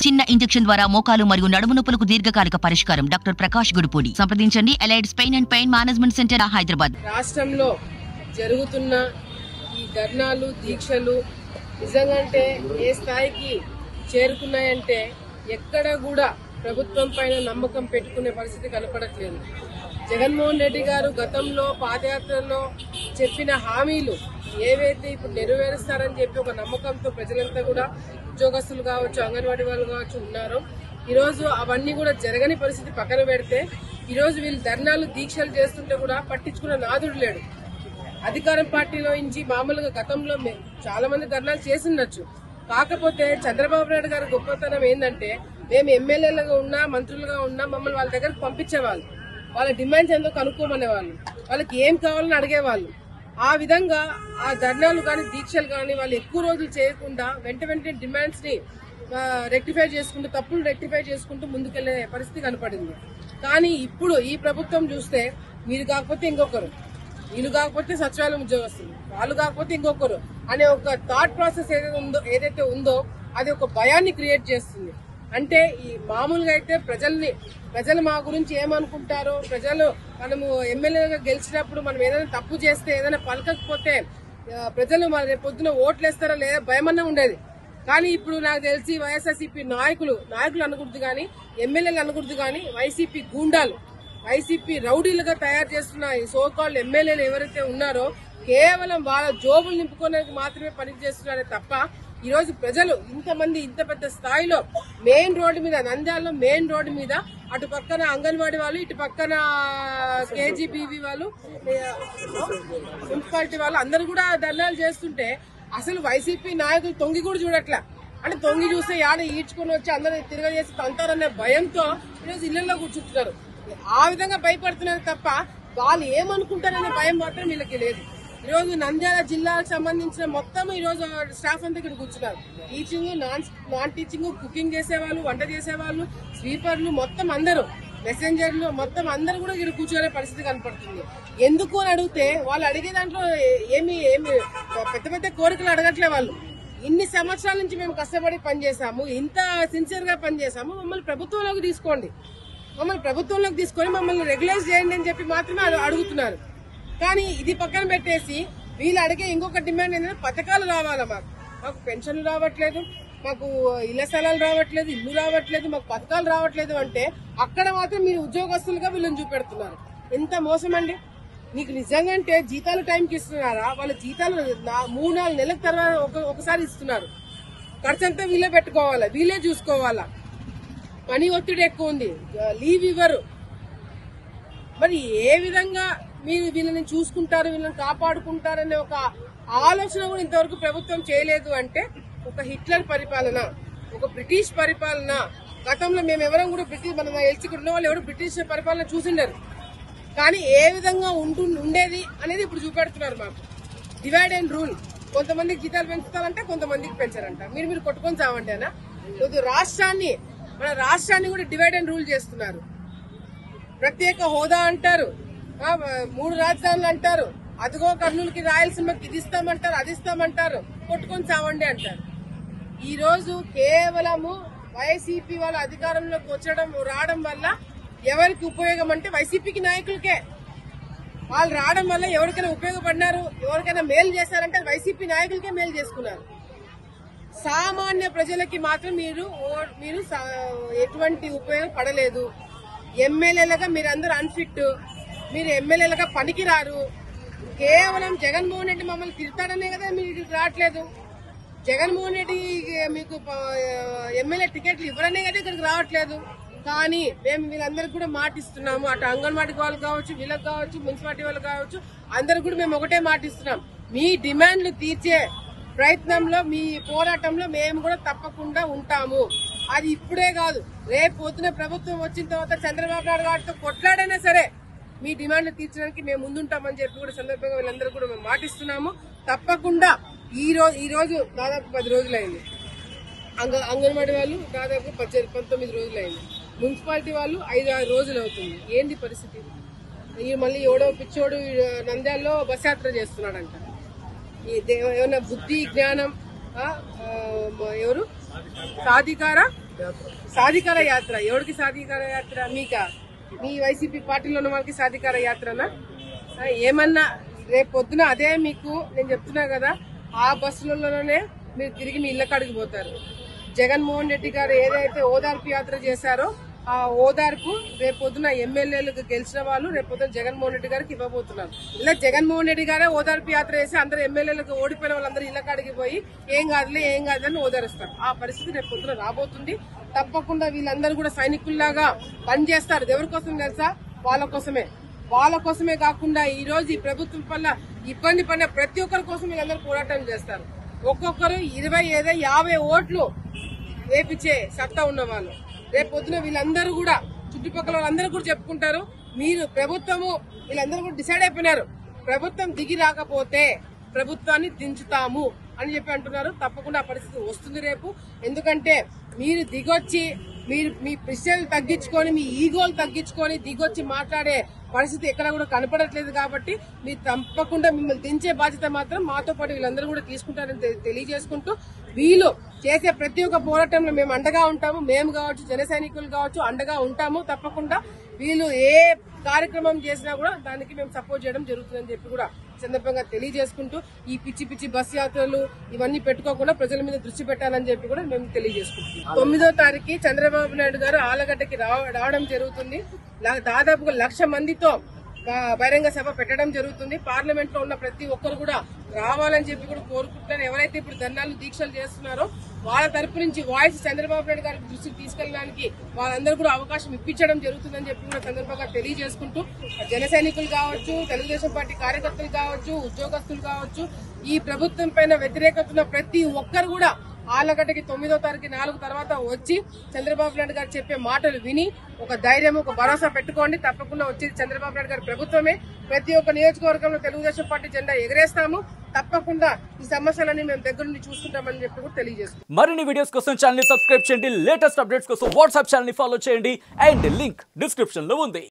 చిన్న ఇంజెక్షన్ ద్వారా మోకాలు మరియు నడుము నొప్పులకు దీర్ఘకాలిక పరిష్కారం డాక్టర్ ప్రకాష్ గుడిపూడి సంప్రదించండి ఎలైడ్స్ pain and pain management centre Hyderabad రాష్ట్రంలో జరుగుతున్న ఈ ధర్నాలు దీక్షలు నిజంగా అంటే ఏ స్థాయికి చేరుకున్నాయంటే ఎక్కడ కూడా ప్రభుత్వం పైన నమ్మకం పెట్టుకునే పరిస్థితి కనపడట్లేదు జగన్మోహన్ రెడ్డి గారు గతంలో పాదయాత్రలో చెప్పిన హామీలు ఏవైతే ఇప్పుడు నెరవేరుస్తారని చెప్పి ఒక నమ్మకంతో ప్రజలంతా కూడా ఉద్యోగస్తులు కావచ్చు అంగన్వాడీ వాళ్ళు కావచ్చు ఉన్నారో ఈరోజు అవన్నీ కూడా జరగని పరిస్థితి పక్కన పెడితే ఈరోజు వీళ్ళు ధర్నాలు దీక్షలు చేస్తుంటే కూడా పట్టించుకున్న నాదుడు లేడు అధికారం పార్టీలో నుంచి మామూలుగా గతంలో మే- చాలా మంది ధర్నాలు చేసిండొచ్చు కాకపోతే చంద్రబాబు నాయుడు గారి గొప్పతనం ఏంటంటే మేము ఎమ్మెల్యేలుగా ఉన్నా మంత్రులుగా ఉన్నా మమ్మల్ని వాళ్ళ దగ్గరకు పంపించేవాళ్ళు వాళ్ళ డిమాండ్స్ ఏందో కనుక్కోమనేవాళ్ళు వాళ్ళకి ఏం కావాలని అడిగేవాళ్ళు ఆ విధంగా ఆ ధర్నాలు కానీ దీక్షలు కానీ వాళ్ళు ఎక్కువ రోజులు చేయకుండా వెంట వెంటనే డిమాండ్స్ ని రెక్టిఫై చేసుకుంటూ తప్పులు రెక్టిఫై చేసుకుంటూ ముందుకెళ్లే పరిస్థితి కనపడింది కానీ ఇప్పుడు ఈ ప్రభుత్వం చూస్తే మీరు కాకపోతే ఇంకొకరు వీళ్ళు కాకపోతే సచివాలయం ఉద్యోగస్తులు వాళ్ళు కాకపోతే ఇంకొకరు అనే ఒక థాట్ ప్రాసెస్ ఏదైతే ఉందో ఏదైతే ఉందో అది ఒక భయాన్ని క్రియేట్ చేస్తుంది అంటే ఈ మామూలుగా అయితే ప్రజల్ని ప్రజలు మా గురించి ఏమనుకుంటారో ప్రజలు మనము ఎమ్మెల్యేగా గెలిచినప్పుడు మనం ఏదైనా తప్పు చేస్తే ఏదైనా పలకకపోతే ఆ, ప్రజలు మన రేపు పొద్దున ఓట్లు వేస్తారో లేదా భయమన్నా ఉండేది కానీ ఇప్పుడు నాకు తెలిసి వైఎస్ఆర్సీపీ నాయకులు నాయకులు అనకూడదు కానీ ఎమ్మెల్యేలు అనకూడదు కానీ వైసీపీ గూండాలు వైసీపీ రౌడీలుగా తయారు చేస్తున్న ఈ సోకాళ్ళు ఎమ్మెల్యేలు ఎవరైతే ఉన్నారో కేవలం వాళ్ళ జోబులు నింపుకోవడానికి మాత్రమే పనిచేస్తున్నారే తప్ప ఈ రోజు ప్రజలు ఇంతమంది ఇంత పెద్ద స్థాయిలో మెయిన్ రోడ్డు మీద నంద్యాలలో మెయిన్ రోడ్డు మీద అటు పక్కన అంగన్వాడీ వాళ్ళు ఇటు పక్కన కేజీబీవీ వాళ్ళు మున్సిపాలిటీ వాళ్ళు అందరూ కూడా ధర్నాలు చేస్తుంటే అసలు వైసీపీ నాయకులు తొంగి కూడా చూడట్లా అంటే తొంగి చూస్తే యాడ ఈడ్చుకొని వచ్చి అందరూ తిరగజేసి తంతారనే భయంతో ఈరోజు ఇళ్లలో కూర్చుంటున్నారు ఆ విధంగా భయపడుతున్నారు తప్ప వాళ్ళు ఏమనుకుంటారనే భయం మాత్రం వీళ్ళకి లేదు ఈరోజు నంద్యాల జిల్లాకు సంబంధించిన మొత్తం ఈ రోజు స్టాఫ్ అంతా ఇక్కడ కూర్చున్నారు teaching non non teaching cooking చేసేవాళ్ళు వంట చేసేవాళ్ళు స్వీపర్లు మొత్తం అందరూ మెసెంజర్లు మొత్తం అందరూ కూడా ఇక్కడ కూర్చోనే పరిస్థితి కనపడుతుంది ఎందుకు అని అడిగితే వాళ్ళు అడిగే దాంట్లో ఏమి ఏమి పెద్ద పెద్ద కోరికలు అడగట్లే వాళ్ళు ఇన్ని సంవత్సరాల నుంచి మేము కష్టపడి పనిచేసాము ఇంత సిన్సియర్ గా పనిచేసాము మమ్మల్ని ప్రభుత్వంలోకి తీసుకోండి మమ్మల్ని ప్రభుత్వంలోకి తీసుకొని మమ్మల్ని రెగ్యులైజ్ చేయండి అని చెప్పి మాత్రమే అడు- అడుగుతున్నారు కానీ ఇది పక్కన పెట్టేసి వీళ్ళు అడిగే ఇంకొక డిమాండ్ ఏంటంటే పథకాలు రావాలా మాకు మాకు పెన్షన్లు రావట్లేదు మాకు ఇళ్ల స్థలాలు రావట్లేదు ఇల్లు రావట్లేదు మాకు పథకాలు రావట్లేదు అంటే అక్కడ మాత్రం మీరు ఉద్యోగస్తులుగా వీళ్ళని చూపెడుతున్నారు ఎంత మోసం అండి నీకు నిజంగా అంటే జీతాలు టైంకి ఇస్తున్నారా వాళ్ళ జీతాలు నా- మూడు నాలుగు నెలల తర్వాత ఒక- ఒకసారి ఇస్తున్నారు ఖర్చు అంతా వీళ్ళే పెట్టుకోవాలా వీళ్ళే చూసుకోవాలా పని ఒత్తిడి ఎక్కువ ఉంది లీవ్ ఇవ్వరు మరి ఏ విధంగా మీరు వీళ్ళని చూసుకుంటారు వీళ్ళని కాపాడుకుంటారనే ఒక ఆలోచన కూడా ఇంతవరకు ప్రభుత్వం చేయలేదు అంటే ఒక హిట్లర్ పరిపాలన ఒక బ్రిటిష్ పరిపాలన గతంలో మేము ఎవరం కూడా బ్రిటిష్ మన ఎల్చికి ఉన్న వాళ్ళు ఎవరు బ్రిటిష్ పరిపాలన చూసిండరు కానీ ఏ విధంగా ఉంటు ఉండేది అనేది ఇప్పుడు చూపెడుతున్నారు మాకు డివైడ్ అండ్ రూల్ కొంతమందికి జీతాలు పెంచుతారంట కొంతమందికి పెంచారంట మీరు మీరు కొట్టుకొని చావంటేనా కొద్ది రాష్ట్రాన్ని మన రాష్ట్రాన్ని కూడా డివైడ్ అండ్ రూల్ చేస్తున్నారు ప్రత్యేక హోదా అంటారు ఆ, మూడు రాజధానులు అంటారు అదిగో కర్నూలుకి రాయలసీమకి ఇది ఇస్తామంటారు అది ఇస్తామంటారు కొట్టుకొని చావండి అంటారు ఈ రోజు కేవలము వైసీపీ వాళ్ళ అధికారంలోకి వచ్చడం రావడం వల్ల ఎవరికి ఉపయోగం అంటే వైసీపీకి నాయకులకే వాళ్ళు రావడం వల్ల ఎవరికైనా ఉపయోగపడినారు ఎవరికైనా మేలు చేశారంటే అది వైసీపీ నాయకులకే మేలు చేసుకున్నారు సామాన్య ప్రజలకి మాత్రం మీరు ఓ- మీరు సా- ఎటువంటి ఉపయోగపడలేదు ఎమ్మెల్యేలుగా మీరందరూ అన్ఫిట్ మీరు ఎమ్మెల్యేలుగా పనికిరారు కేవలం జగన్మోహన్ రెడ్డి మమ్మల్ని తిడతాడనే కదా మీరు ఇక్కడికి రావట్లేదు జగన్మోహన్ రెడ్డి మీకు ప- ఎమ్మెల్యే టికెట్లు ఇవ్వరనే కదా ఇక్కడికి రావట్లేదు కానీ మేము వీళ్ళందరికీ కూడా మాటిస్తున్నాము అటు అంగన్వాడీ వాళ్ళు కావచ్చు వీళ్ళకి కావచ్చు మున్సిపాలిటీ వాళ్ళు కావచ్చు అందరు కూడా మేము ఒకటే మాటిస్తున్నాం మీ డిమాండ్లు తీర్చే ప్రయత్నంలో మీ పోరాటంలో మేము కూడా తప్పకుండా ఉంటాము అది ఇప్పుడే కాదు రేపు పొద్దున ప్రభుత్వం వచ్చిన తర్వాత చంద్రబాబు నాయుడు గారితో కొట్లాడైనా సరే మీ డిమాండ్లు తీర్చడానికి మేము ముందుంటామని చెప్పి కూడా సందర్భంగా వీళ్ళందరూ కూడా మేము మాటిస్తున్నాము తప్పకుండా ఈ రోజు ఈ రోజు దాదాపు పది రోజులైంది అంగ అంగన్వాడీ వాళ్ళు దాదాపు పద్దెనిమిది పంతొమ్మిది రోజులైంది మున్సిపాలిటీ వాళ్ళు ఐదు ఆరు రోజులు అవుతుంది ఏంది పరిస్థితి ఈ మళ్ళీ ఎవడో పిచ్చోడు ఈ నంద్యాలలో బస్ యాత్ర చేస్తున్నాడంట ఈ దే- ఏమన్నా బుద్ధి జ్ఞానం ఆ, ఆ, మ- ఎవరు సాధికార సాధికార యాత్ర ఎవరికి సాధికార యాత్ర మీకా మీ వైసీపీ పార్టీలో ఉన్న వాళ్ళకి సాధికార యాత్రనా ఆ, ఏమన్నా రేపు పొద్దున అదే మీకు నేను చెప్తున్నా కదా ఆ బస్సులలోనే మీరు తిరిగి మీ ఇళ్ళ కాడికి పోతారు జగన్మోహన్ రెడ్డి గారు ఏదైతే ఓదార్పు యాత్ర చేశారో ఆ ఓదార్పు రేపు పొద్దున ఎమ్మెల్యేలకు గెలిచిన వాళ్ళు రేపు పొద్దున జగన్మోహన్ రెడ్డి గారికి ఇవ్వబోతున్నారు ఇలా జగన్మోహన్ రెడ్డి గారే ఓదార్పు యాత్ర చేసి అందరు ఎమ్మెల్యేలకు ఓడిపోయిన వాళ్ళందరూ ఇళ్ళ కాడికి పోయి ఏం కాదులే ఏం కాదులని ఓదారుస్తారు ఆ పరిస్థితి రేపు పొద్దున రాబోతుంది తప్పకుండా వీళ్ళందరూ కూడా సైనికుల్లాగా పనిచేస్తారు ఎవరి కోసం తెలుసా వాళ్ళ కోసమే వాళ్ళ కోసమే కాకుండా ఈ రోజు ఈ ప్రభుత్వం వల్ల ఇబ్బంది పడిన ప్రతి ఒక్కరి కోసం వీళ్ళందరూ పోరాటం చేస్తారు ఒక్కొక్కరు ఇరవై ఏదో యాభై ఓట్లు వేపించే సత్తా ఉన్న వాళ్ళు రేపు పొద్దున వీళ్ళందరూ కూడా చుట్టుపక్కల వాళ్ళందరూ కూడా చెప్పుకుంటారు మీరు ప్రభుత్వము వీళ్ళందరూ కూడా డిసైడ్ అయిపోయినారు ప్రభుత్వం దిగి రాకపోతే ప్రభుత్వాన్ని దించుతాము అని చెప్పి అంటున్నారు తప్పకుండా ఆ పరిస్థితి వస్తుంది రేపు ఎందుకంటే మీరు దిగొచ్చి మీరు మీ ప్రశ్నలు తగ్గించుకొని మీ ఈగోలు తగ్గించుకొని దిగొచ్చి మాట్లాడే పరిస్థితి ఎక్కడ కూడా కనపడట్లేదు కాబట్టి మీరు తప్పకుండా మిమ్మల్ని దించే బాధ్యత మాత్రం మాతో పాటు వీళ్ళందరూ కూడా తీసుకుంటారని తె- తెలియజేసుకుంటూ వీళ్ళు చేసే ప్రతి ఒక్క పోరాటంలో మేము అండగా ఉంటాము మేము కావచ్చు జన సైనికులు కావచ్చు అండగా ఉంటాము తప్పకుండా వీళ్ళు ఏ కార్యక్రమం చేసినా కూడా దానికి మేము సపోర్ట్ చేయడం జరుగుతుందని చెప్పి కూడా ఈ సందర్భంగా తెలియజేసుకుంటూ ఈ పిచ్చి పిచ్చి బస్ యాత్రలు ఇవన్నీ పెట్టుకోకుండా ప్రజల మీద దృష్టి పెట్టాలని చెప్పి కూడా మేము తెలియజేసుకుంటున్నాం తొమ్మిదో తారీఖు చంద్రబాబు నాయుడు గారు ఆలగడ్డకి రావ- రావడం జరుగుతుంది లా- దాదాపుగా లక్ష మందితో ఆ, బహిరంగ సభ పెట్టడం జరుగుతుంది పార్లమెంట్ లో ఉన్న ప్రతి ఒక్కరు కూడా రావాలని చెప్పి కూడా కోరుకుంటున్నారు ఎవరైతే ఇప్పుడు ధర్నాలు దీక్షలు చేస్తున్నారో వాళ్ళ తరపు నుంచి వాయిస్ చంద్రబాబు నాయుడు గారికి దృష్టికి తీసుకెళ్ళడానికి వాళ్ళందరూ కూడా అవకాశం ఇప్పించడం జరుగుతుందని చెప్పి కూడా సందర్భంగా తెలియజేసుకుంటూ జన సైనికులు కావచ్చు తెలుగుదేశం పార్టీ కార్యకర్తలు కావచ్చు ఉద్యోగస్తులు కావచ్చు ఈ ప్రభుత్వం పైన వ్యతిరేకత ఉన్న ప్రతి ఒక్కరు కూడా ఆలగడ్డకి తొమ్మిదో తారీఖు నాలుగు తర్వాత వచ్చి చంద్రబాబు నాయుడు గారు చెప్పే మాటలు విని ఒక ధైర్యం ఒక భరోసా పెట్టుకోండి తప్పకుండా వచ్చేది చంద్రబాబు నాయుడు గారి ప్రభుత్వమే ప్రతి ఒక్క నియోజకవర్గంలో తెలుగుదేశం పార్టీ జెండా ఎగరేస్తాము తప్పకుండా ఈ సమస్యలన్నీ మేము దగ్గర నుండి చూసుకుంటామని చెప్పి కూడా తెలియజేస్తాం మరిన్ని వీడియోస్ కోసం ఛానల్ ని సబ్స్క్రైబ్ చేయండి లేటెస్ట్ అప్డేట్స్ కోసం వాట్సాప్ ఛానల్ ని ఫాలో చేయండి అండ్ లింక్ డిస్క్రిప్షన్ లో ఉంది